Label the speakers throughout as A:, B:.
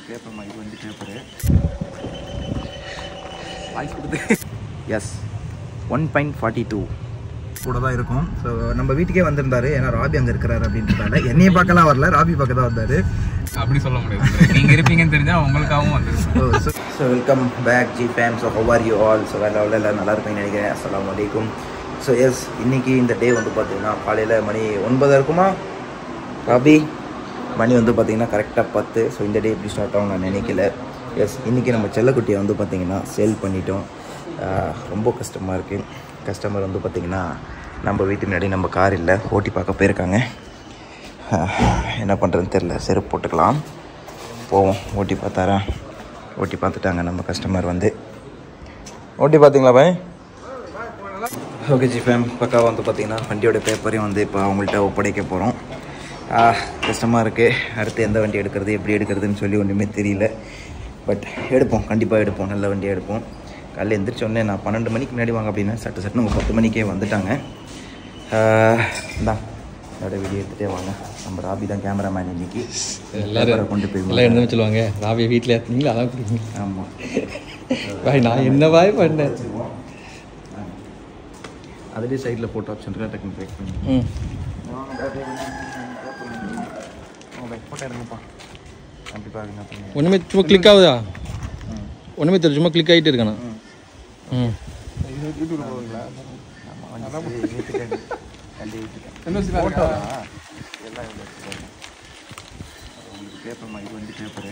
A: பேப்பர்மா இது வந்து paper voice கொடுத்து S one point forty two கூட தான் இருக்கும் ஸோ நம்ம வீட்டுக்கே வந்திருந்தாரு ஏன்னா ராபி அங்கே இருக்கிறாரு அப்படின்றதால என்னைய பார்க்கலாம் வரல ராபி பார்க்க தான் வந்தார்
B: அப்படி சொல்ல முடியாது நீங்க இருப்பீங்கன்னு தெரிஞ்சா உங்களுக்காகவும் வந்துருக்கும்
A: so welcome back G fam so how are you all so வேலை எல்லாம் நல்லா இருப்பீங்கன்னு நினைக்கிறேன் அஸ்லாம் வலைக்கும் ஸோ எஸ் இன்னைக்கு இந்த டே வந்து பார்த்தீங்கன்னா காலையில் மணி ஒன்பது இருக்குமா ராபி மணி வந்து பார்த்தீங்கன்னா கரெக்டாக பத்து ஸோ இந்த டே எப்படி ஸ்டார்ட் ஆகும் நான் நினைக்கல எஸ் இன்றைக்கி நம்ம செல்லக்குட்டியை வந்து பார்த்தீங்கன்னா சேல் பண்ணிட்டோம் ஆஹ் ரொம்ப கஷ்டமாக இருக்குது கஸ்டமர் வந்து பார்த்தீங்கன்னா நம்ம வீட்டு முன்னாடி நம்ம கார் இல்லை ஓட்டி பார்க்க போயிருக்காங்க ஆஹ் என்ன பண்ணுறதுன்னு தெரில செருப்பு போட்டுக்கலாம் போவோம் ஓட்டி பார்த்தாரா ஓட்டி பார்த்துட்டாங்க நம்ம கஸ்டமர் வந்து ஓட்டி பார்த்தீங்களா பாய் ஓகே ஜி ஃபேம் பக்கா வந்து பார்த்தீங்கன்னா வண்டியோட பேப்பரையும் வந்து இப்போ அவங்கள்ட்ட ஒப்படைக்க போகிறோம் கஷ்டமாக இருக்குது அடுத்து எந்த வண்டி எடுக்கிறது எப்படி எடுக்கிறதுன்னு சொல்லி ஒன்றுமே தெரியல பட் எடுப்போம் கண்டிப்பாக எடுப்போம் நல்ல வண்டியை எடுப்போம் காலையில் எந்திரிச்ச உடனே நான் பன்னெண்டு மணிக்கு முன்னாடி வாங்க அப்படின்னா சட்டு சட்டுன்னு ஒரு பத்து மணிக்கே வந்துட்டாங்க இந்தா அதோட வீடியோ எடுத்துகிட்டே வாங்க நம்ம ராபி தான் கேமராமேன் இன்னைக்கு எல்லாரும் கொண்டு போய்
C: எல்லாம் என்ன சொல்லுவாங்க ராவிய வீட்டில் ஏற்றுனீங்களா அதான் குடிங்க
A: ஆமாம்
C: பாய் நான் என்ன பாய் பண்ணேன்
A: அதுலேயே சைடில் போட்டோ ஆப்ஷன் இருக்கா டக்குன்னு பேக் பண்ணி
C: ம்
A: ஃபோட்டோ எடுங்கப்பா அப்படி பாருங்க அப்படி
C: ஒன்றுமே சும்மா கிளிக் ஆகுதா ஒன்றுமே தெரியல சும்மா கிளிக் ஆகிட்டு இருக்கானா ம்
A: ஃபோட்டோ எல்லாம் இவ்வளோ உங்களுக்கு பேப்பர்மா இது வந்து பேப்பரு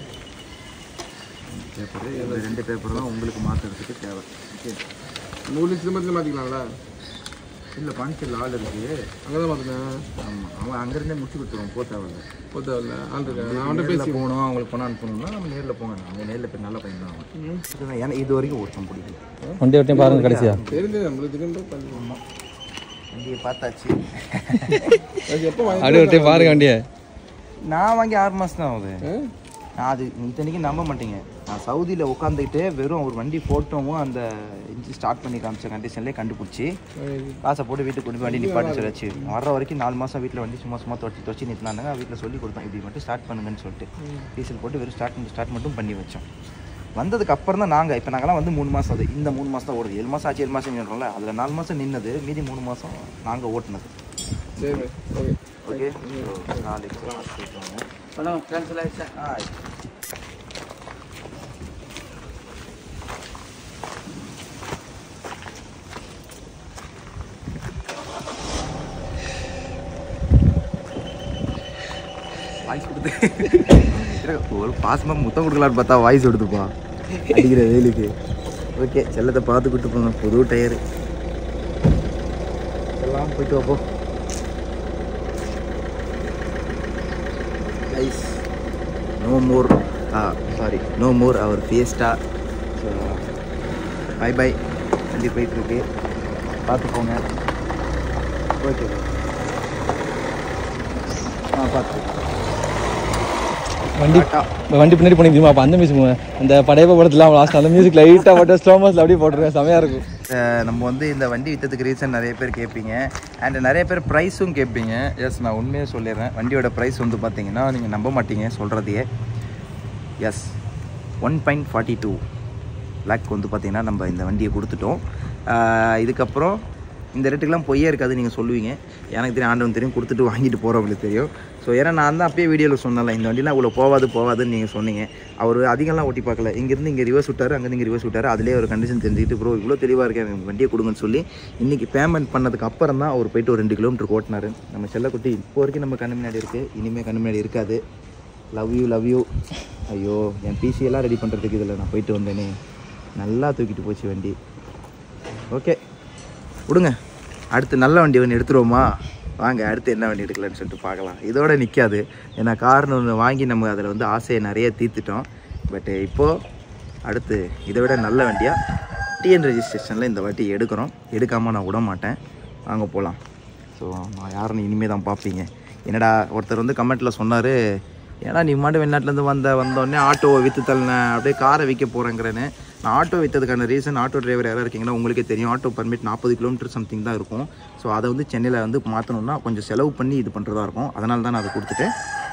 A: பேப்பரு இந்த ரெண்டு பேப்பர் தான் உங்களுக்கு மாற்றுறதுக்கு தேவை ஓகே
B: நூறு சிலம்பத்தில் மாற்றிக்கலாம்ல
A: இல்லை பாண்டிச்சேரியில் ஆள் இருக்குது
B: அங்கே தான் மாற்றினேன்
A: ஆமாம் அவன் அங்கேருந்தே முடிச்சு கொடுத்துருவோம் போ தேவையில்ல
B: போத்தவில்ல ஆள் இருக்கேன் நான் அவன்கிட்ட
A: நேரில்
B: பேசி
A: போகணும் அவங்களுக்கு பணம் அனுப்பணும்னா நம்ம நேரில் போங்க அவங்க நேரில் போய் நல்ல பையன் தான் அவன் ஏன்னா இது வரைக்கும் ஒருத்தன் பிடிக்கும்
C: வண்டி வட்டியும் பாருங்க கடைசியா
B: தெரிஞ்சது நம்மளுக்கு திடீர்னு பண்ணி
A: வண்டியை பார்த்தாச்சு
B: அது எப்போ வாங்கி
C: அப்படியே ஒரு டைம் பாருங்க வண்டியை
A: நான் வாங்கி ஆறு மாதம் தான் ஆகுது நான் அது இத்தனைக்கும் நம்ப மாட்டீங்க நான் சவுதியில் உட்காந்துக்கிட்டு வெறும் ஒரு வண்டி ஃபோட்டோவும் அந்த இன்ஜி ஸ்டார்ட் பண்ணி காமிச்ச கண்டிஷன்லேயே கண்டுபிடிச்சி காசை போட்டு வீட்டுக்கு கொண்டு போய் வண்டி நிப்பாட்டி சொல்லிச்சு வர்ற வரைக்கும் நாலு மாதம் வீட்டில் வண்டி சும்மா சும்மா தொட்டி தொச்சி நிறுத்தினாங்க வீட்டில் சொல்லி கொடுத்தோம் இப்படி மட்டும் ஸ்டார்ட் பண்ணுங்கன்னு சொல்லிட்டு டீசல் போட்டு வெறும் ஸ்டார்ட் ஸ்டார்ட் மட்டும் பண்ணி வச்சோம் வந்ததுக்கு அப்புறம் தான் நாங்கள் இப்போ நாங்களாம் வந்து மூணு மாதம் அது இந்த மூணு மாதம் தான் ஓடுது ஏழு மாதம் ஆச்சு ஏழு மாதம் சொல்கிறோம்ல அதில் நாலு மாதம் நின்னது மீதி மூணு மாதம் நாங்கள் ஓட்டுனது
B: சரி ஓகே
A: ஓகே நாளைக்கு போயிட்டு வாங்க
B: பணம் கேன்சல் ஆயிடுச்சா
A: ஆ வாய்ஸ் கொடுத்து ஒரு பாசமாக முத்தம் கொடுக்கலான்னு பார்த்தா வாய்ஸ் கொடுத்துப்பா அடிக்கிற வெயிலுக்கு ஓகே செல்லத்தை பார்த்து கூட்டு போங்க புது டயரு எல்லாம் போயிட்டு வாப்போ guys no more ah sorry no more our ஃபேஸ்டா ஸோ பை பை வண்டி போயிட்டுருக்கு பார்த்து போங்க ஓகே ஆ பார்த்து
C: வண்டி வண்டி பின்னாடி போனீங்க தெரியுமா அப்போ அந்த மியூசிக் அந்த படையப்ப படத்துல லாஸ்ட் அந்த மியூசிக் லைட்டாக போட்டு ஸ்லோ மோஸ்ல அப்படியே போட்டுருவேன் செமையா இருக்கும்
A: அஹ் நம்ம வந்து இந்த வண்டி விற்றதுக்கு ரீசன் நிறைய பேர் கேட்பீங்க அண்ட் நிறைய பேர் ப்ரைஸும் கேட்பீங்க எஸ் நான் உண்மையாக சொல்லிடுறேன் வண்டியோட ப்ரைஸ் வந்து பார்த்தீங்கன்னா நீங்கள் நம்ப மாட்டீங்க சொல்கிறதையே S one point forty two lakh வந்து பார்த்தீங்கன்னா நம்ம இந்த வண்டியை கொடுத்துட்டோம் அஹ் இதுக்கப்புறம் இந்த ரேட்டுக்கெல்லாம் பொய்யே இருக்காது நீங்கள் சொல்லுவீங்க எனக்கு தெரியும் ஆண்டவன் தெரியும் கொடுத்துட்டு வாங்கிட்டு போகிறவங்களுக்கு தெரியும் ஸோ ஏன்னா நான் தான் அப்பயே வீடியோவில் சொன்னல இந்த வண்டிலாம் இவ்வளோ போகாது போகாதுன்னு நீங்கள் சொன்னீங்க அவர் அதிகம்லாம் ஓட்டி பார்க்கல இங்கேருந்து இங்கே ரிவர்ஸ் விட்டார் அங்கேருந்து இங்கே ரிவர்ஸ் விட்டார் அதிலே ஒரு கண்டிஷன் தெரிஞ்சுக்கிட்டு ப்ரோ இவ்வளோ தெளிவாக இருக்கேன் எனக்கு வண்டியை கொடுங்கன்னு சொல்லி இன்றைக்கி பேமெண்ட் பண்ணதுக்கு அப்புறம் தான் அவர் போயிட்டு ஒரு ரெண்டு கிலோமீட்டர் ஓட்டினார் நம்ம செல்லக்குட்டி இப்போ வரைக்கும் நம்ம கண்ணு முன்னாடி இருக்குது இனிமேல் கண்ணு முன்னாடி இருக்காது லவ் யூ லவ் யூ ஐயோ என் பிசி எல்லாம் ரெடி பண்ணுறதுக்கு இதில் நான் போயிட்டு வந்தேனே நல்லா தூக்கிட்டு போச்சு வண்டி ஓகே விடுங்க அடுத்து நல்ல வண்டி ஒன்று எடுத்துருவோமா வாங்க அடுத்து என்ன வண்டி எடுக்கலான்னு சொல்லிட்டு பார்க்கலாம் இதோட நிற்காது ஏன்னா கார்னு ஒன்று வாங்கி நம்ம அதில் வந்து ஆசையை நிறைய தீர்த்துட்டோம் பட்டு இப்போது அடுத்து இதை விட நல்ல வண்டியாக டிஎன் ரெஜிஸ்ட்ரேஷனில் இந்த வாட்டி எடுக்கிறோம் எடுக்காமல் நான் விட மாட்டேன் வாங்க போகலாம் ஸோ நான் யாருன்னு இனிமேல் தான் பார்ப்பீங்க என்னடா ஒருத்தர் வந்து கமெண்ட்டில் சொன்னார் ஏன்னா நீ மாட்டு வெளிநாட்டிலேருந்து வந்த வந்தோடனே ஆட்டோவை விற்று தள்ளினேன் அப்படியே காரை விற்க போகிறேங்கிறேன்னு நான் ஆட்டோ விற்றதுக்கான ரீசன் ஆட்டோ டிரைவர் யாராவது இருக்கீங்கன்னா உங்களுக்கே தெரியும் ஆட்டோ பர்மிட் நாற்பது கிலோமீட்டர் சம்திங் தான் இருக்கும் ஸோ அதை வந்து சென்னையில் வந்து மாற்றணும்னா கொஞ்சம் செலவு பண்ணி இது பண்ணுறதா இருக்கும் அதனால தான் நான் அதை கொடுத்துட்டேன்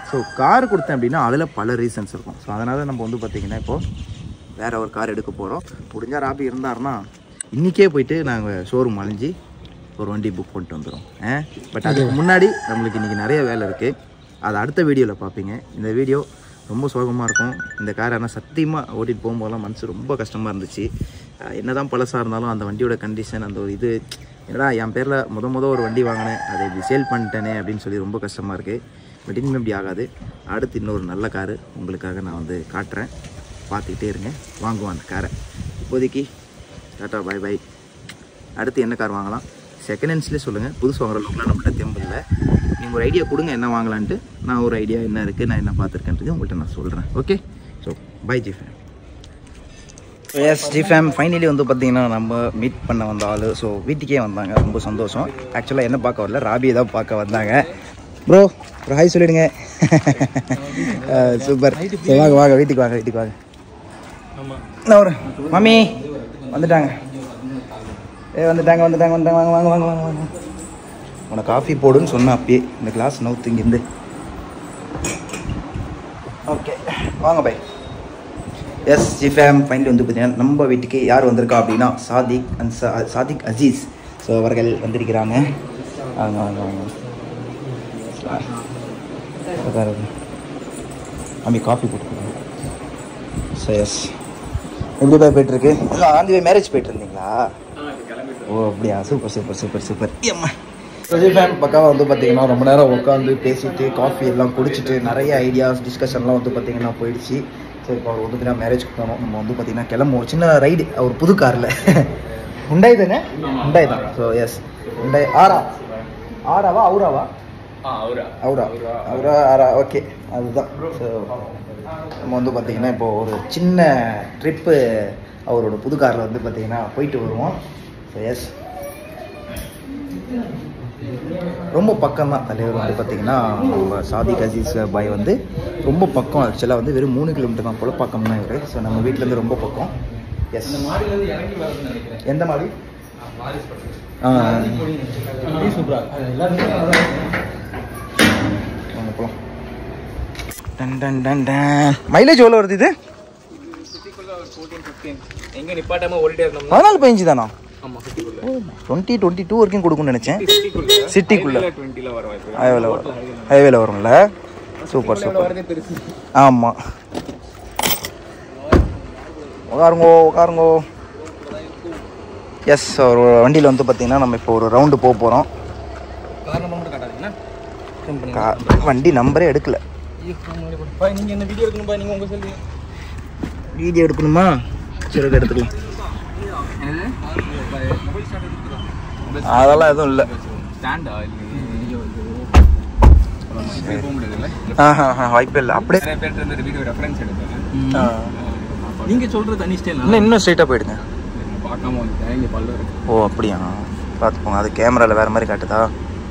A: ஸோ கார் கொடுத்தேன் அப்படின்னா அதில் பல ரீசன்ஸ் இருக்கும் ஸோ அதனால் நம்ம வந்து பார்த்திங்கன்னா இப்போது வேற ஒரு கார் எடுக்க போகிறோம் முடிஞ்சால் ராபி இருந்தாருன்னா இன்றைக்கே போயிட்டு நாங்கள் ஷோரூம் அலைஞ்சி ஒரு வண்டி புக் பண்ணிட்டு வந்துடும் பட் அதுக்கு முன்னாடி நம்மளுக்கு இன்றைக்கி நிறைய வேலை இருக்குது அது அடுத்த வீடியோவில் பார்ப்பீங்க இந்த வீடியோ ரொம்ப சோகமாக இருக்கும் இந்த கார் ஆனால் சத்தியமாக ஓட்டிகிட்டு போகும்போதெல்லாம் மனசு ரொம்ப கஷ்டமாக இருந்துச்சு என்ன தான் பழசாக இருந்தாலும் அந்த வண்டியோட கண்டிஷன் அந்த ஒரு இது என்னடா என் பேரில் முத முத ஒரு வண்டி வாங்கினேன் அதை இப்படி சேல் பண்ணிட்டேனே அப்படின்னு சொல்லி ரொம்ப கஷ்டமாக இருக்குது பட் இனிமேல் இப்படி ஆகாது அடுத்து இன்னொரு நல்ல காரு உங்களுக்காக நான் வந்து காட்டுறேன் பார்த்துக்கிட்டே இருங்க வாங்குவோம் அந்த காரை இப்போதைக்கு டாட்டா பை பை அடுத்து என்ன கார் வாங்கலாம் செகண்ட் ஹேண்ட்ஸ்லேயே சொல்லுங்கள் புதுசு வாங்குற அளவுக்குலாம் நம்மகிட்ட தெம்பு இல்லை நீங்கள் ஒரு ஐடியா கொடுங்க என்ன வாங்கலான்ட்டு நான் ஒரு ஐடியா என்ன இருக்குது நான் என்ன பார்த்துருக்கேன்றது உங்கள்கிட்ட நான் சொல்கிறேன் okay so bye G fam yes G fam finally வந்து பார்த்தீங்கன்னா நம்ம மீட் பண்ண வந்த ஆள் ஸோ வீட்டுக்கே வந்தாங்க ரொம்ப சந்தோஷம் ஆக்சுவலாக என்ன பார்க்க வரல ராபியை தான் பார்க்க வந்தாங்க ப்ரோ ஒரு ஹாய் சொல்லிடுங்க சூப்பர் சரி வாங்க வாங்க வீட்டுக்கு வாங்க வீட்டுக்கு வாங்க நான் ஒரு மம்மி வந்துட்டாங்க ஏ வந்துட்டாங்க வந்துட்டாங்க வந்துட்டாங்க வாங்க வாங்க வாங்க வாங்க வாங்க உனக்கு காஃபி போடுன்னு சொன்னேன் அப்பயே இந்த கிளாஸ் நவுத்து இங்கேருந்து ஓகே வாங்க பை எஸ் ஜிஃபேம் ஃபைனலி வந்து பார்த்தீங்கன்னா நம்ம வீட்டுக்கு யார் வந்திருக்கா அப்படின்னா Sadiq and saw Sadiq Aziz so அவர்கள் வந்திருக்கிறாங்க வாங்க வாங்க வாங்க உட்காருங்க. அம்மி காஃபி போட்டுக்கோங்க ஸோ எஸ் எப்படி போய் போயிட்டுருக்கு ஆந்தி போய் மேரேஜ் போயிட்டு இருந்தீங்களா ஓ அப்படியா சூப்பர் சூப்பர் சூப்பர் சூப்பர் ஏம்மா பிரஜி ஃபேம் பக்காவாக வந்து பார்த்தீங்கன்னா ரொம்ப நேரம் உட்காந்து பேசிட்டு காஃபி எல்லாம் குடிச்சிட்டு நிறைய ஐடியாஸ் டிஸ்கஷன்லாம் வந்து பார்த்தீங்கன்னா போயிடுச்சு சரி இப்போ அவர் வந்து பார்த்தீங்கன்னா மேரேஜ்க்கு போனோம் நம்ம வந்து பார்த்தீங்கன்னா கிளம்புவோம் ஒரு சின்ன ரைடு அவர் புது காரில் உண்டாய் தானே உண்டாய் தான் ஸோ எஸ் உண்டாய் ஆரா ஆராவா அவுராவா அவுரா அவுரா ஆரா ஓகே அதுதான் ஸோ நம்ம வந்து பார்த்தீங்கன்னா இப்போ ஒரு சின்ன ட்ரிப்பு அவரோட புது காரில் வந்து பார்த்தீங்கன்னா போயிட்டு வருவோம் ஸோ எஸ் ரொம்ப பக்கம் தான் தலைவர் வந்து பார்த்தீங்கன்னா நம்ம சாதிக் அசீஸ் பாய் வந்து ரொம்ப பக்கம் ஆக்சுவலாக வந்து வெறும் மூணு கிலோமீட்டர் தான் போல பக்கம் தான் இவர் ஸோ நம்ம வீட்டிலேருந்து ரொம்ப பக்கம் எஸ் எந்த மாதிரி ஆ வாங்க போலாம் done done done done mileage எவ்வளோ வருது இது
B: எங்க நிப்பாட்டாம ஓடிட்டே இருந்தோம்னா
A: பதினாலு பதினஞ்சு தானா
B: ஆமா சிட்டிக்குள்ள
A: டுவெண்ட்டி டுவெண்ட்டி டூ வரைக்கும் கொடுக்கும்னு நினச்சேன்
B: சிட்டிக்குள்ள
A: சிட்டிக்குள்ள
B: டுவெண்ட்டில வர வாய்ப்பு
A: ஹைவேல வரும் ஹைவேல வரும்ல சூப்பர் சூப்பர்
B: வரதே பெருசு
A: ஆமாம் உட்காருங்கோ உட்காருங்கோ எஸ் ஒரு வண்டியில் வந்து பார்த்தீங்கன்னா நம்ம இப்போ ஒரு ரவுண்டு போக போகிறோம்
B: காரணம் மட்டும் காட்டாதீங்கன்னா ஃபோன் பண்ணுங்க
A: கா வண்டி நம்பரே எடுக்கல
B: பாய் நீங்க என்ன வீடியோ எடுக்கணும் பாய் நீங்க உங்க சொல்லி
A: வீடியோ எடுக்கணுமா சரி எடுத்துக்கலாம் அதெல்லாம் எதுவும் இல்லை
B: ஸ்டாண்டா போக முடியாதுல்ல
A: ஆஹா வாய்ப்பே இல்லை அப்படியே
B: நிறைய பேர்ட்ட இந்த வீடியோ ரெஃபரன்ஸ் எடுத்தேன்
A: ஆ.
B: நீங்க சொல்றது தனி ஸ்டைல்
A: இன்னும் இன்னும் ஸ்ட்ரைட்டாக போயிடுங்க
B: பார்க்காம வந்துட்டேன் இங்க பல்ல இருக்கு
A: ஓ அப்படியா பார்த்துப்போங்க அது கேமராவில் வேறு மாதிரி காட்டுதா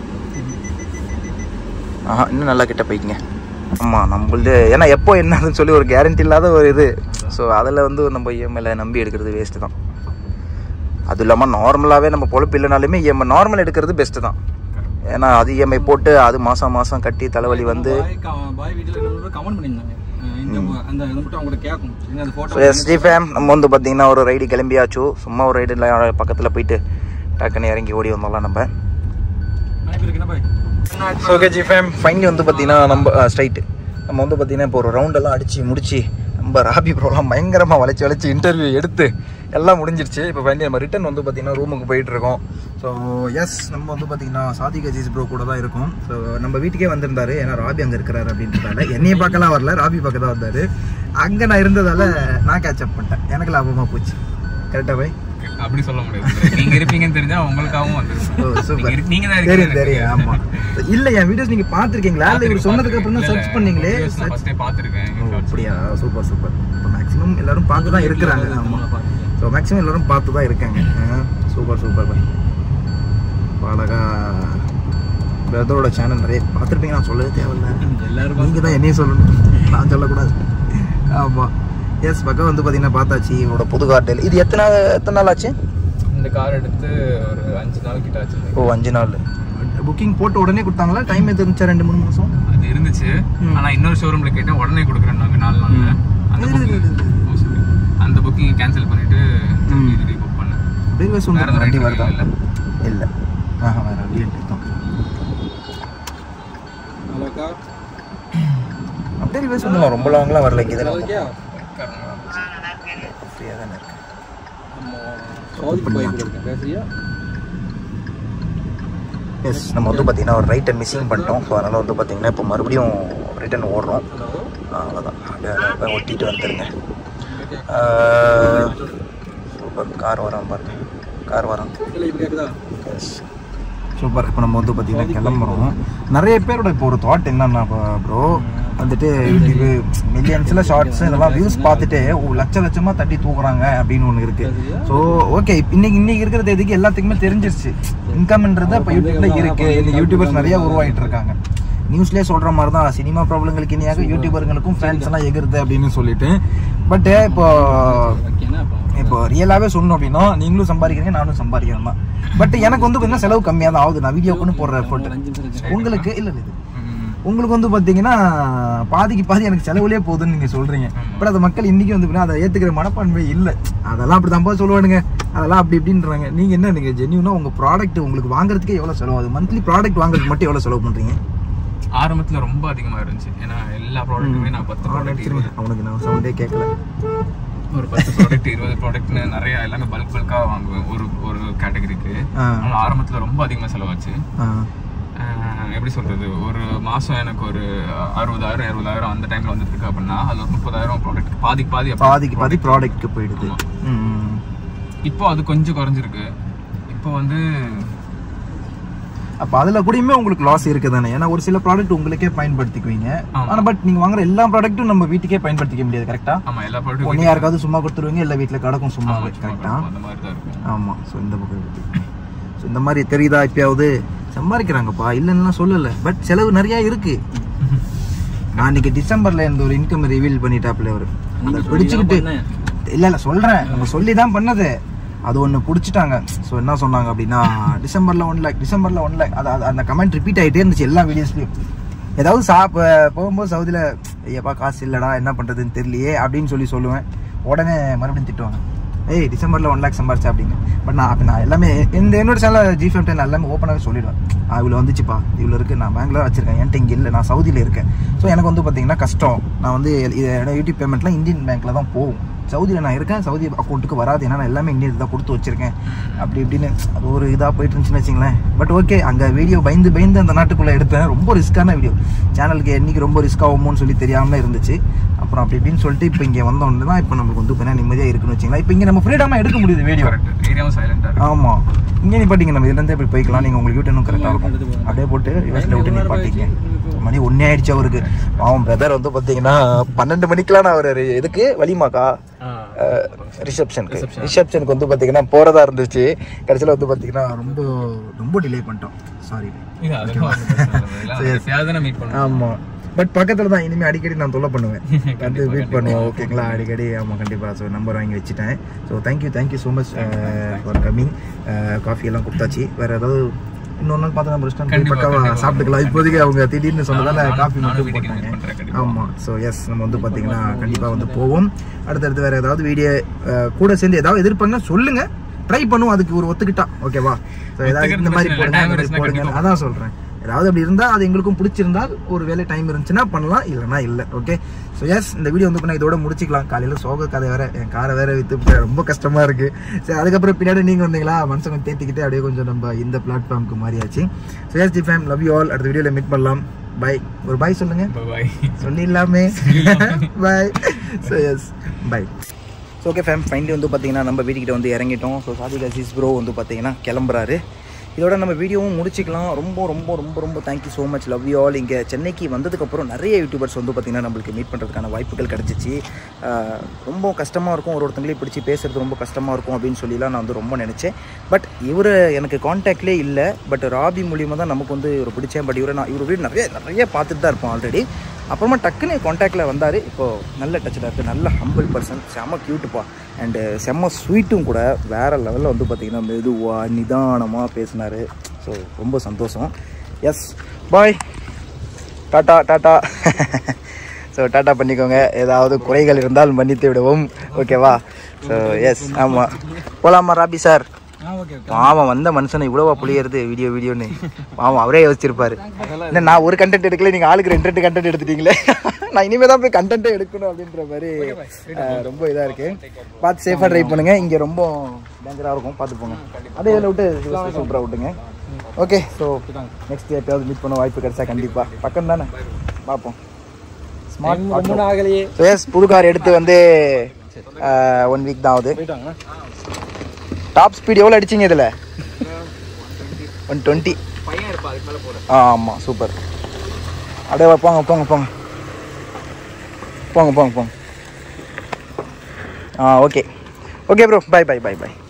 A: ஆஹா இன்னும் நல்லா கிட்ட போய்க்குங்க ஆமாம் நம்மளது ஏன்னா எப்போ என்னதுன்னு சொல்லி ஒரு கேரண்டி இல்லாத ஒரு இது ஸோ அதில் வந்து நம்ம இஎம்ஐல நம்பி எடுக்கிறது வேஸ்ட்டு தான் அதுவும் இல்லாமல் நார்மலாகவே நம்ம பொழப்பு இல்லைனாலுமே இஎம்ஐ நார்மல் எடுக்கிறது பெஸ்ட்டு தான் ஏன்னா அது இஎம்ஐ போட்டு அது மாதம் மாதம் கட்டி தலைவலி வந்து
B: பாய் வீடியோல கமெண்ட் பண்ணிருந்தாங்க இந்த அந்த இது மட்டும் அவங்க கேட்கும் நீங்க அந்த
A: ஸோ
B: போட்டோ
A: எஸ்டி ஃபேம் நம்ம வந்து பார்த்தீங்கன்னா ஒரு ரைடு கிளம்பியாச்சு சும்மா ஒரு ரைடு இல்லை பக்கத்தில் போயிட்டு டக்குன்னு இறங்கி ஓடி வந்தோம்லாம் நம்ம
B: அனுப்பியிருக்கேன் bye
A: okay G fam finally வந்து பார்த்தீங்கன்னா நம்ம ஸ்ட்ரைட்டு நம்ம வந்து பார்த்தீங்கன்னா இப்போ ஒரு ரவுண்டெல்லாம் அடித்து முடிச்சு நம்ம ராபி ப்ரோலாம் பயங்கரமாக வளைச்சி வளைச்சி இன்டர்வியூ எடுத்து எல்லாம் முடிஞ்சிருச்சு இப்போ ஃபைனலி நம்ம ரிட்டன் வந்து பார்த்தீங்கன்னா ரூமுக்கு போயிட்டு இருக்கோம் ஸோ எஸ் நம்ம வந்து பார்த்தீங்கன்னா சாதிக் அஜீஸ் ப்ரோ கூட தான் இருக்கோம் ஸோ நம்ம வீட்டுக்கே வந்திருந்தாரு ஏன்னா ராபி அங்கே இருக்கிறாரு அப்படின்றதால என்னைய பார்க்கலாம் வரல ராபி பார்க்க தான் வந்தார் அங்கே நான் இருந்ததால நான் கேட்ச் அப் பண்ணிட்டேன் எனக்கு லாபமாக போச்சு கரெக்டாக போய்
B: அப்படி சொல்ல முடியாது நீங்க இருப்பீங்கன்னு தெரிஞ்சா உங்களுக்காகவும்
A: ஓ
B: வந்துருக்கும்
A: சூப்பர்
B: நீங்க- நீங்க தான்
A: தெரியும்
B: இருக்கீங்க
A: தெரியும் ஆமா இல்ல என் வீடியோஸ் நீங்க பாத்திருக்கீங்களா இல்ல இவர் சொன்னதுக்கு அப்புறம் தான் சர்ச் பண்ணீங்களே search-
B: ஃபர்ஸ்டே பாத்துருக்கேன்
A: ஓ, அப்படியா சூப்பர் சூப்பர் இப்போ மேக்ஸிமம் எல்லாரும் பார்த்து தான் இருக்கிறாங்க ஆமா ஸோ மேக்ஸிமம் எல்லாரும் பார்த்து தான் இருக்காங்க சூப்பர் சூப்பர் பாய் அழகா பிரதரோட சேனல் நிறைய பார்த்துருப்பீங்க நான் சொல்லவே தேவையில்ல
B: எல்லாரும்
A: நீங்கள் தான் என்னையும் சொல்லணும் நான் சொல்லக்கூடாது ஆமாம் எஸ் பக்கம் வந்து பார்த்தீங்கன்னா பார்த்தாச்சு இவரோட புது கார்டல் இது எத்தனை எத்தனை நாள் ஆச்சு
B: இந்த கார் எடுத்து ஒரு அஞ்சு நாள் கிட்ட ஆச்சு
A: ஓ அஞ்சு நாள் புக்கிங் போட்ட உடனே கொடுத்தாங்களா டைம் எது இருந்துச்சா ரெண்டு மூணு மாதம்
B: அது இருந்துச்சு ஆனா இன்னொரு ஷோரூம்ல கேட்டேன் உடனே கொடுக்குறேன்னாங்க நாலு நாள்ல அந்த புக்கிங் அந்த புக்கிங் கேன்சல் பண்ணிட்டு திருப்பி புக் பண்ணேன்
A: அப்படியே
B: வேற எதுவும்
A: வண்டி
B: rate
A: வருதா
B: இல்ல.
A: இல்லை ஆஹா வேற வீட்டு தான்
C: ஹலோக்கா
A: அப்படியே பேச சொல்லலாம் ரொம்ப லாங்லாம் வரல இங்கே தானே
C: ஓகே
A: ஃப்ரீயாக தானே இருக்கு
C: சவுதி பைக் இருக்கு பேசுறியா
A: எஸ் நம்ம வந்து பார்த்தீங்கன்னா ஒரு ரைட்டை மிஸ்ஸிங் பண்ணிட்டோம் ஸோ அதனால் வந்து பார்த்தீங்கன்னா இப்போ மறுபடியும் ரிட்டர்ன் ஓடுறோம் அவ்வளோதான் அப்படியே அதை போய் ஒட்டிட்டு வந்துருங்க சூப்பர் கார் வரோம் பாருங்க கார் வரோம்
C: இல்லை இப்போ கேட்குதா
A: எஸ் சூப்பர் இப்போ நம்ம வந்து பார்த்தீங்கன்னா கிளம்புறோம் நிறைய பேரோட இப்போ ஒரு தாட் என்னன்னா ப்ரோ வந்துட்டு யூடியூபு மில்லியன்ஸில் ஷார்ட்ஸ் இதெல்லாம் வியூஸ் பார்த்துட்டு ஓ, லட்ச லட்சமாக தட்டி தூக்குறாங்க அப்படின்னு ஒன்று இருக்கு ஸோ ஓகே இன்னைக்கு இன்னைக்கு இருக்கிற தேதிக்கு எல்லாத்துக்குமே தெரிஞ்சிருச்சு இன்கம்ன்றது இப்போ யூடியூப்ல இருக்கு இன்னைக்கு யூடியூபர்ஸ் நிறைய உருவாகிட்டு இருக்காங்க நியூஸ்லேயே சொல்கிற மாதிரி தான் சினிமா ப்ராப்ளங்களுக்கு இனியாக யூடியூபர்களுக்கும் ஃபேன்ஸ் எல்லாம் எகிருது அப்படின்னு சொல்லிட்டு பட் இப்போ
C: ஓகேண்ணா அப்போ
A: இப்போ ரியலாகவே சொல்லணும் அப்படின்னா நீங்களும் சம்பாதிக்கிறீங்க நானும் சம்பாதிக்கிறேன் தான் பட் எனக்கு வந்து கொஞ்சம் செலவு கம்மியாக தான் ஆகுது நான் வீடியோக்குன்னு போடுற எஃபர்ட்
C: அஞ்சு நிமிஷம்
A: உங்களுக்கு இல்லை இது
B: ம்.
A: உங்களுக்கு வந்து பார்த்தீங்கன்னா பாதிக்கு பாதி எனக்கு செலவுலேயே போகுதுன்னு நீங்கள் சொல்கிறீங்க பட் அது மக்கள் இன்றைக்கி வந்து பார்த்தீங்கன்னா அதை ஏற்றுக்கிற மனப்பான்மை இல்லை அதெல்லாம் அப்படி தான் சொல்லுவானுங்க அதெல்லாம் அப்படி இப்படின்றாங்க நீங்கள் என்ன நீங்கள் ஜென்யூனா உங்கள் ப்ராடக்ட் உங்களுக்கு வாங்குறதுக்கே எவ்வளோ செலவு ஆகுது மந்த்லி ப்ராடக்ட் வாங்குறதுக்கு மட்டும் எவ்வளோ செலவு பண்ணுறீங்க
B: ஆரம்பத்துல ரொம்ப அதிகமா இருந்துச்சு ஏன்னா எல்லா ப்ராடக்ட்டுமே நான் பத்து ப்ராடக்ட் இருபது
A: அவனுக்கு நான் சவுண்டே கேட்கல
B: ஒரு பத்து ப்ராடக்ட் இருபது ப்ராடக்ட்னு நிறைய எல்லாமே பல்க் பல்கா வாங்குவேன் ஒரு ஒரு கேட்டகரிக்கு
A: ஆ
B: அதனால ஆரம்பத்துல ரொம்ப அதிகமா செலவாச்சு
A: ஆ
B: ஆஹ் எப்படி சொல்றது ஒரு மாசம் எனக்கு ஒரு அறுபதாயிரம் எழுபதாயிரம் அந்த டைம்ல வந்துட்டு இருக்கு அப்படின்னா அது ஒரு முப்பதாயிரம் ப்ராடக்ட் பாதிக்கு பாதி அப்படி
A: பாதிக்கு பாதி ப்ராடக்ட்க்கு போயிடுது ம்
B: இப்போ அது கொஞ்சம் குறைஞ்சிருக்கு இப்போ வந்து
A: அப்போ அதில் கூடயுமே உங்களுக்கு லாஸ் இருக்குது தானே ஏன்னா ஒரு சில ப்ராடக்ட் உங்களுக்கே பயன்படுத்திக்குவீங்க
B: ஆமா.
A: ஆனால் பட் நீங்கள் வாங்குற எல்லா ப்ராடக்ட்டும் நம்ம வீட்டுக்கே பயன்படுத்திக்க முடியாது கரெக்டாக
B: ஆமா எல்லா ப்ராடக்ட்டும்
A: ஒன்று யாருக்காவது சும்மா கொடுத்துருவீங்க இல்லை வீட்டில் கிடக்கும் சும்மா கரெக்டாக
B: அந்த மாதிரி தான் இருக்கும்
A: ஆமாம் ஸோ இந்த பக்கம் இருக்கு ஸோ இந்த மாதிரி தெரியுதா இப்பயாவது சம்பாதிக்கிறாங்கப்பா இல்லைன்னா சொல்லலை பட் செலவு நிறையா இருக்கு நான் இன்னைக்கு டிசம்பர்ல இந்த ஒரு இன்கம் ரிவீல் பண்ணிட்டாப்ல அவர் அதை பிடிச்சிக்கிட்டு இல்லை இல்லை சொல்கிறேன் நம்ம சொல்லி தான் பண்ணது அது ஒன்று பிடிச்சிட்டாங்க ஸோ என்ன சொன்னாங்க அப்படின்னா டிசம்பரில் ஒன் லேக் டிசம்பரில் ஒன் லேக் அது அது- அந்த கமெண்ட் ரிப்பீட் ஆகிட்டே இருந்துச்சு எல்லா வீடியோஸ்லையும் ஏதாவது சாப்ப போகும்போது சவுதியில் ஐயப்பா காசு இல்லைடா என்ன பண்ணுறதுன்னு தெரியலையே அப்படின்னு சொல்லி சொல்லுவேன் உடனே மறுபடியும் திட்டுவாங்க ஏய் டிசம்பரில் ஒன் லேக் சம்பாரிச்சா அப்படின்னு பட் நான் அப்போ நான் எல்லாமே இந்த என்னோட சேனல் ஜி ஃபேம் டென் எல்லாமே ஓப்பனாகவே சொல்லிடுவேன் ஆ, இவ்வளோ வந்துச்சுப்பா இவ்வளோ இருக்குது நான் பேங்க்ல வச்சிருக்கேன் என்கிட்ட இங்கே இல்லை நான் சவுதியில் இருக்கேன் ஸோ எனக்கு வந்து பார்த்தீங்கன்னா கஷ்டம் நான் வந்து இது யூடியூப் பேமெண்ட்லாம் இந்தியன் பேங்க்கில் தான் போகும் சவுதியில் நான் இருக்கேன் சவுதி அக்கௌண்ட்டுக்கு வராது ஏன்னா நான் எல்லாமே இந்தியன் தான் கொடுத்து வச்சிருக்கேன் அப்படி இப்படின்னு அது ஒரு இதாக போயிட்டு இருந்துச்சுன்னு வச்சுங்களேன் பட் ஓகே அங்கே வீடியோ பயந்து பயந்து அந்த நாட்டுக்குள்ளே எடுத்தேன் ரொம்ப ரிஸ்க்கான வீடியோ சேனலுக்கு என்னைக்கு ரொம்ப ரிஸ்க் ஆகுமோன்னு சொல்லி தெரியாமல் இருந்துச்சு அப்புறம் அப்படி இப்படின்னு சொல்லிட்டு இப்போ இங்கே வந்தோடனே தான் இப்போ நம்மளுக்கு வந்து இப்போ நிம்மதியாக இருக்குன்னு வச்சுங்களேன் இப்போ இங்கே நம்ம ஃப்ரீடமாக எடுக்க முடியுது வீடியோ
B: கரெக்ட் ஏரியாவும் சைலண்டா இருக்கு
A: ஆமாம் இங்கே நிப்பாட்டிங்க நம்ம இதுலேருந்தே இப்படி போய்க்கலாம் நீங்கள் உங்களுக்கு வீட்டு இன்னும் கரெக்டாக இருக்கும் அப்படியே போட்டு ரிவர்ஸில் விட்டு நிப்பாட்டிங்க மணி ஒன்றே ஆயிடுச்சு அவருக்கு அவன் பிரதர் வந்து பார்த்தீங்கன்னா பன்னெண்டு மணிக்கெலாம் நான் ஒரு எதுக்கு வலிமாக்கா ரிசப்ஷனுக்கு ரிசப்ஷனுக்கு வந்து பார்த்தீங்கன்னா போகிறதா இருந்துச்சு கடைசியில் வந்து பார்த்தீங்கன்னா ரொம்ப ரொம்ப டிலே பண்ணிட்டோம் சாரி
B: இது அதெல்லாம் ஒண்ணும் பிரச்சனை இல்ல. எல்லாம் எப்பயாவது தானே மீட் பண்ணுவோம்
A: ஆமாம் பட் பக்கத்தில் தான் இனிமேல் அடிக்கடி நான் தொல்லை பண்ணுவேன் வந்து வெயிட் பண்ணுவோம் ஓகேங்களா அடிக்கடி ஆமாம் கண்டிப்பாக ஸோ நம்பர் வாங்கி வச்சுட்டேன் so thank you thank you so much for coming coffee எல்லாம் கொடுத்தாச்சு வேறு ஏதாவது இன்னொரு நாள் பார்த்து நம்ம ரெஸ்டாரண்ட்
B: கண்டிப்பா,
A: பக்காவா
B: கண்டிப்பா.
A: சாப்பிட்டுக்கலாம் இப்போதைக்கு அவங்க திடீர்னு சொன்னதால
B: நானும்
A: காஃபி
B: நானும்
A: மட்டும்
B: வீட்டுக்கு
A: போட்டாங்க
B: invite பண்றேன் கண்டிப்பா.
A: ஆமாம் ஸோ எஸ் நம்ம வந்து பார்த்தீங்கன்னா கண்டிப்பாக வந்து போவோம் அடுத்தடுத்து வேறு ஏதாவது வீடியோ கூட சேர்ந்து ஏதாவது எதிர்ப்பாங்க சொல்லுங்க ட்ரை பண்ணுவோம் அதுக்கு ஒரு ஒத்துக்கிட்டா ஓகேவா ஸோ ஏதாவது இந்த மாதிரி
B: ஒத்துக்கிறது
A: போடுங்க
B: பிரச்சனை
A: இந்த
B: இல்லை.
A: மாதிரி
B: time
A: போடுங்க
B: இருந்துச்சுன்னா
A: அதான் சொல்கிறேன் ஏதாவது அப்படி இருந்தால் அது எங்களுக்கும் பிடிச்சிருந்தால் ஒரு வேலை டைம் இருந்துச்சுன்னா பண்ணலாம் இல்லைனா இல்லை ஓகே ஸோ எஸ் இந்த வீடியோ வந்து நான் இதோட முடிச்சிக்கலாம் காலையில் சோக கதை வேற என் காரை வேற வித்து ரொம்ப கஷ்டமா இருக்கு சரி அதுக்கப்புறம் பின்னாடி நீங்கள் வந்தீங்களா மனசை கொஞ்சம் தேத்திக்கிட்டு அப்படியே கொஞ்சம் நம்ம இந்த பிளாட்ஃபார்முக்கு மாறியாச்சு so yes G fam love you all அடுத்த வீடியோவில் மீட் பண்ணலாம் பை ஒரு பாய் சொல்லுங்க
B: பாய்
A: சொல்லிடலாமே bye so yes bye so okay fam finally வந்து பார்த்தீங்கன்னா நம்ம வீட்டுக்கிட்ட வந்து இறங்கிட்டோம் ஸோ சாதிக் அசீஸ் ப்ரோ வந்து பார்த்தீங்கன்னா கிளம்புறாரு இதோட நம்ம வீடியோவும் முடிச்சிக்கலாம் ரொம்ப ரொம்ப ரொம்ப ரொம்ப thank you so much love you all இங்கே சென்னைக்கு வந்ததுக்கப்புறம் நிறைய யூடியூபர்ஸ் வந்து பார்த்திங்கன்னா நம்மளுக்கு மீட் பண்ணுறதுக்கான வாய்ப்புகள் கிடச்சிச்சு ஆஹ் ரொம்ப கஷ்டமாக இருக்கும் ஒரு ஒருத்தங்களையும் பிடிச்சி பேசுறது ரொம்ப கஷ்டமாக இருக்கும் அப்படின்னு சொல்லிலாம் நான் வந்து ரொம்ப நினச்சேன் பட் இவர் எனக்கு காண்டாக்ட்லேயே இல்லை பட் ராபி மூலியமாக தான் நமக்கு வந்து இவர் பிடிச்சேன் பட் இவரை நான் இவர் வீடு நிறைய நிறைய பார்த்துட்டு தான் இருப்போம் ஆல்ரெடி அப்புறமா டக்குன்னு காண்டாக்டில் வந்தார் இப்போது நல்ல டச்சில் இருக்குது நல்ல ஹம்பிள் பர்சன் செம்ம க்யூட்டுப்பா அண்டு செம்ம ஸ்வீட்டும் கூட வேறு லெவலில் வந்து பார்த்திங்கன்னா மெதுவாக நிதானமாக பேசினார் ஸோ ரொம்ப சந்தோஷம் yes bye tata tata so tata பண்ணிக்கோங்க ஏதாவது குறைகள் இருந்தால் மன்னித்து விடுவோம் ஓகேவா ஸோ எஸ் ஆமாம் போலாமா ராபி சார் பாவம் வந்த மனுஷனை இவ்வளோவா புளியறது வீடியோ வீடியோன்னு பாவம் அவரே யோசிச்சிருப்பாரு இல்லை நான் ஒரு கண்டென்ட் எடுக்கல நீங்கள் ஆளுக்கு ரெண்டு ரெண்டு கண்டென்ட் எடுத்துட்டீங்களே நான் இனிமேல் தான் போய் கண்டென்ட்டே எடுக்கணும் அப்படின்ற மாதிரி அஹ், ரொம்ப இதாக இருக்கு பார்த்து சேஃபாக ட்ரை பண்ணுங்க இங்கே ரொம்ப டேஞ்சராக இருக்கும் பார்த்து போங்க அதே இதில் விட்டு சூப்பராக விட்டுங்க ஓகே ஸோ நெக்ஸ்ட் எப்பயாவது மீட் பண்ண வாய்ப்பு கிடைச்சா கண்டிப்பாக பக்கம் தானே பார்ப்போம் ஸ்மார்ட்
C: ரொம்ப நாள் ஆகலையே
A: ஸோ எஸ் புது கார் எடுத்து வந்து ஒன் வீக் தான் ஆகுது
C: போயிட்டாங்க
A: டாப் ஸ்பீட் எவ்வளோ அடிச்சிங்க இதில் ஒன் டுவெண்ட்டி
B: பையன் இருப்பா அதுக்கு மேலே போகிறேன்
A: ஆ ஆமாம் சூப்பர் அப்படியே வா, போங்க போங்க போங்க போங்க போங்க போங்க ah okay okay bro bye bye bye bye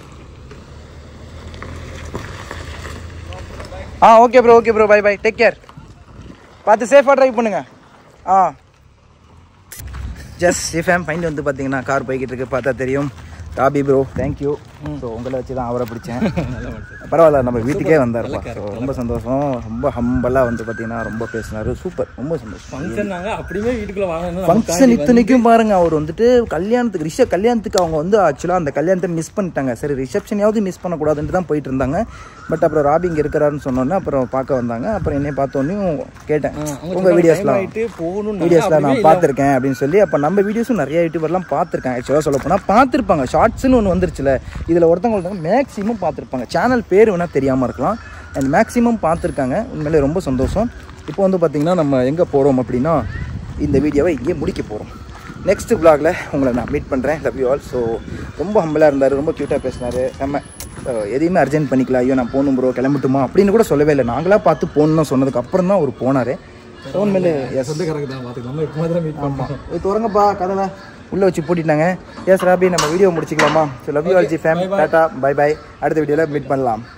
A: ah okay bro okay bro bye bye take care பார்த்து சேஃபாக ட்ரைவ் பண்ணுங்க ஆ ஜஸ்ட் சேஃபேம் ஃபைண்ட் வந்து பார்த்தீங்கன்னா கார் போய்கிட்டு இருக்கு பார்த்தா தெரியும் ராபி ப்ரோ தேங்க்யூ ஸோ உங்களை வச்சு தான் அவரை பிடிச்சேன் பரவாயில்ல நம்ம வீட்டுக்கே வந்தாருப்பா ஸோ ரொம்ப சந்தோஷம் ரொம்ப ஹம்பலாக வந்து பார்த்தீங்கன்னா ரொம்ப பேசினாரு சூப்பர் ரொம்ப சந்தோஷம்
C: ஃபங்க்ஷன் நாங்க அப்படியே வீட்டுக்குள்ள வாங்கணும்
A: ஃபங்க்ஷன் இத்தனைக்கும் பாருங்க அவர் வந்துட்டு கல்யாணத்துக்கு ரிஷ கல்யாணத்துக்கு அவங்க வந்து ஆக்சுவலாக அந்த கல்யாணத்தை மிஸ் பண்ணிட்டாங்க சரி ரிசப்ஷனையாவது மிஸ் பண்ணக்கூடாதுன்ட்டு தான் போயிட்டு இருந்தாங்க பட் அப்புறம் ராபி இங்கே இருக்கிறாருன்னு சொன்னோன்னே அப்புறம் பார்க்க வந்தாங்க அப்புறம் என்னைய பார்த்தோன்னே கேட்டேன் உங்கள் வீடியோஸ்லாம்
C: ஆயிட்டு போகணும்
A: வீடியோஸ்லாம் நான் பார்த்துருக்கேன் அப்படின்னு சொல்லி அப்போ நம்ம வீடியோஸும் நிறைய யூடியூபர்லாம் பார்த்துருக்கேன் ஆக்சுவலாக சொல்ல போனால் பார்த்துருப்பாங்க ஷார்ட்ஸ்னு ஒன்று வந்துருச்சுல இதில் ஒருத்தவங்க ஒருத்தவங்க மேக்ஸிமம் பார்த்துருப்பாங்க சேனல் பேர் வேணால் தெரியாமல் இருக்கலாம் அண்ட் மேக்ஸிமம் பார்த்துருக்காங்க உண்மையிலே ரொம்ப சந்தோஷம் இப்போ வந்து பார்த்திங்கன்னா நம்ம எங்கே போகிறோம் அப்படின்னா இந்த வீடியோவை இங்கே முடிக்க போகிறோம் நெக்ஸ்ட் vlogல உங்களை நான் மீட் பண்ணுறேன் லவ் யூ ஆல் ஸோ ரொம்ப ஹம்பிளாக இருந்தார் ரொம்ப க்யூட்டாக பேசினார் நம்ம எதையுமே அர்ஜென்ட் பண்ணிக்கலாம் ஐயோ நான் போகணும் ப்ரோ கிளம்பட்டுமா அப்படின்னு கூட சொல்லவே இல்லை நாங்களாக பார்த்து போகணுன்னு சொன்னதுக்கு அப்புறம் தான் அவர் போனார் உண்மையிலே எஸ்
C: சொந்தக்காரங்க தான் பார்த்துக்கலாம் நம்ம இப்போ மாதிரி மீட்
A: ஆமாம் இது திறங்கப்பா கதவை உள்ளே வச்சு பூட்டிட்டாங்க எஸ் ராபி நம்ம வீடியோ முடிச்சுக்கலாமா so love you all G fam tata bye bye அடுத்த வீடியோவில் மீட் பண்ணலாம்